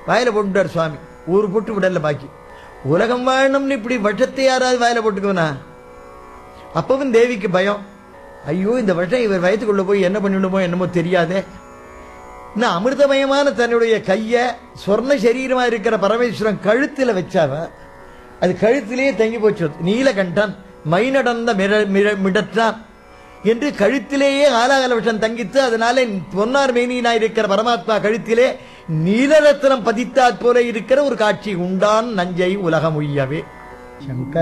வாயில போட்டுட்டார் சுவாமி ஒரு பொட்டு விடல பாக்கி உலகம் வாழணும்னு இப்படி விஷத்தை யாராவது வாயில போட்டுக்குவனா அப்பவும் தேவிக்கு பயம் ஐயோ இந்த விஷம் இவர் வயத்துக்குள்ள போய் என்ன பண்ணிடுமோ என்னமோ தெரியாதே இன்னும் அமிர்தமயமான தன்னுடைய கைய சொர்ண சரீரமா இருக்கிற பரமேஸ்வரன் கழுத்துல வச்சாவ அது கழுத்திலேயே தங்கி போச்சு நீலகண்டன் மைநடந்த மிர மிர- மிடற்றான் என்று கழுத்திலேயே ஆலாகல விஷம் தங்கித்து அதனால பொன்னார் மேனியனா இருக்கிற பரமாத்மா கழுத்திலே நீலரத்னம் பதித்தாற் போல இருக்கிற ஒரு காட்சி உண்டான் நஞ்சை உலகம் உய்யவே சங்கர